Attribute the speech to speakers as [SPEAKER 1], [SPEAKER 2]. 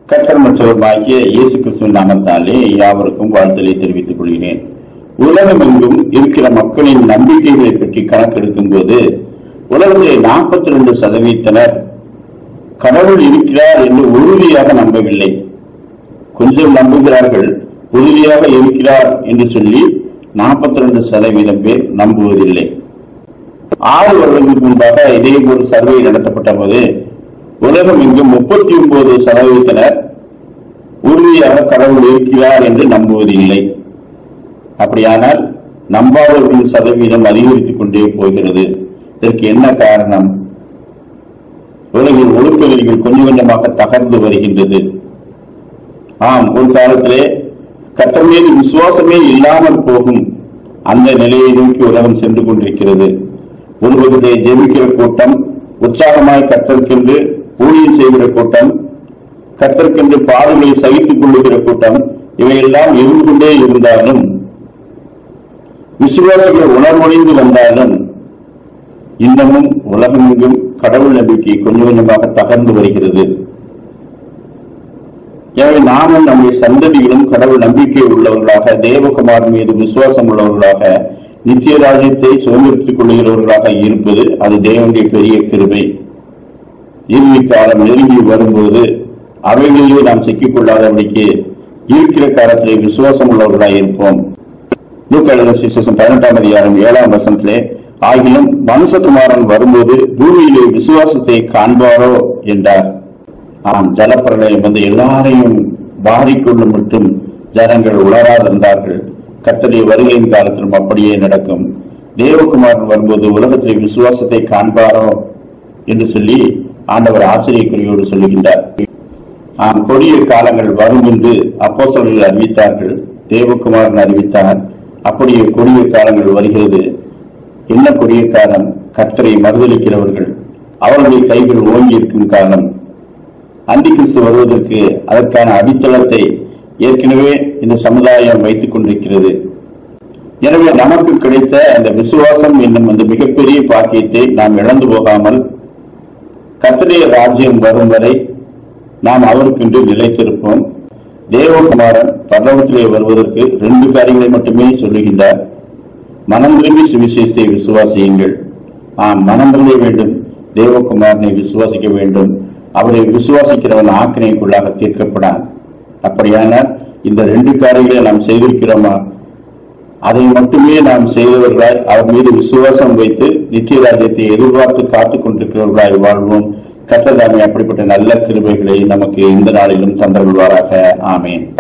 [SPEAKER 1] கர்த்தர் மற்றவருமாகிய இயேசு கிறிஸ்துவின் நாமத்தாலே யாவருக்கும் வாழ்த்தலை தெரிவித்துக் கொள்கிறேன் உலகமெங்கும் இருக்கிற மக்களின் நம்பிக்கைகளை பற்றி கணக்கெடுக்கும் போது உலகத்திலே நாற்பத்தி ரெண்டு சதவீதத்தினர் கடவுள் இருக்கிறார் என்று உறுதியாக நம்பவில்லை கொஞ்சம் நம்புகிறார்கள் உறுதியாக இருக்கிறார் என்று சொல்லி நாற்பத்தி ரெண்டு சதவீதம் பேர் நம்புவதில்லை ஆறு வருடங்களுக்கு முன்பாக இதே ஒரு சர்வே நடத்தப்பட்ட போது உலகம் எங்கும் முப்பத்தி ஒன்பது சதவீதத்தினர் உறுதியாக கடவுள் இருக்கிறார் என்று நம்புவதில்லை அப்படியானால் நம்பாதவர்களின் சதவீதம் அதிகரித்துக் கொண்டே போகிறது இதற்கு என்ன காரணம் உலகில் ஒழுக்க நெறிகள் கொஞ்சம் கொஞ்சமாக தகர்ந்து வருகின்றது ஆம் ஒரு காலத்திலே கர்த்தர் மீது விசுவாசமே இல்லாமல் போகும் அந்த நிலையை நோக்கி உலகம் சென்று கொண்டிருக்கிறது ஒரு பகுதியை ஜெபிக்கிற கூட்டம் உற்சாகமாய் கத்தற்கென்று ஊழியம் செய்கிற கூட்டம் கத்தற்கென்று பாடுகளை சகித்துக் கொள்ளுகிற கூட்டம் இவையெல்லாம் இருந்து கொண்டே இருந்தாலும் விசுவாசிகள் உணர்வடைந்து வந்தாலும் இன்னமும் உலகமெங்கும் கடவுள் நம்பிக்கை கொஞ்சம் கொஞ்சமாக தகர்ந்து வருகிறது எனவே நாமும் நம்முடைய சந்ததிகளும் கடவுள் நம்பிக்கை உள்ளவர்களாக தேவகுமார் மீது விசுவாசம் உள்ளவர்களாக நித்திய ராஜ்யத்தை சுதந்திரத்துக் கொள்கிறவர்களாக இருப்பது அது தேவனுடைய பெரிய கிருபை இறுதி காலம் நெருங்கி வரும்போது அவைகளிலே நாம் சிக்கிக் கொள்ளாதபடிக்கு இருக்கிற காலத்திலே விசுவாசம் உள்ளவர்களாக இருப்போம் லூக்காளர் விசேஷம் பதினெட்டாம் அதிகாரம் ஏழாம் வசனத்திலே ஆகிலும் மனுஷகுமாரன் வரும்போது பூமியிலே விசுவாசத்தை காண்பாரோ என்றார் ஆம் ஜலப்பிரளயம் வந்து எல்லாரையும் பாதிக்கொள்ளும் மட்டும் ஜனங்கள் உணராதிருந்தார்கள் கத்தடைய வருகையின் காலத்திலும் அப்படியே நடக்கும் தேவகுமாரன் வரும்போது உலகத்திலே விசுவாசத்தை காண்பாரோ என்று சொல்லி ஆண்டவர் ஆச்சரியக்குறியோடு சொல்லுகின்றார் ஆம் கொடிய காலங்கள் வரும் என்று அப்போஸ்தலர்கள் அறிவித்தார்கள் தேவகுமாரன் அறிவித்தார் அப்படியே கொடிய காலங்கள் வருகிறது என்ன கொடிய காலம் கர்த்தரை மறுதளிக்கிறவர்கள் அவர்களுடைய கைகள் ஓங்கி இருக்கும் காலம் அந்தி கிறிஸ்து வருவதற்கு அதற்கான அடித்தளத்தை ஏற்கனவே இந்த சமுதாயம் வைத்துக் கொண்டிருக்கிறது எனவே நமக்கு கிடைத்த அந்த விசுவாசம் என்னும் அந்த மிகப்பெரிய பாக்கியத்தை நாம் இழந்து போகாமல் கர்த்தருடைய ராஜ்யம் வரும் வரை நாம் அவருக்கென்று நிலைத்திருப்போம் தேவகுமாரன் பரலோகத்திலே வருவதற்கு ரெண்டு காரியங்களை மட்டுமே சொல்லுகின்றார் மனம் திரும்பி சுவிசேஷத்தை விசுவாசியுங்கள் ஆம் மனம் திரும்ப வேண்டும் தேவகுமாரனை விசுவாசிக்க வேண்டும் அவரை விசுவாசிக்கிறவன் ஆக்கினைக்குள்ளாக தீர்க்கப்படான் அப்படியானால் இந்த ரெண்டு காரியங்களை நாம் செய்திருக்கிறோமா அதை மட்டுமே நாம் செய்தவர்களாய் அவர் மீது விசுவாசம் வைத்து நித்திய ராஜ்யத்தை எதிர்பார்த்து காத்துக் கொண்டிருக்கிறவர்களாய் வாழ்வோம் கத்ததாமே அப்படிப்பட்ட நல்ல கிருபைகளை நமக்கு இந்த நாளிலும் தந்தருள்வாராக ஆமேன்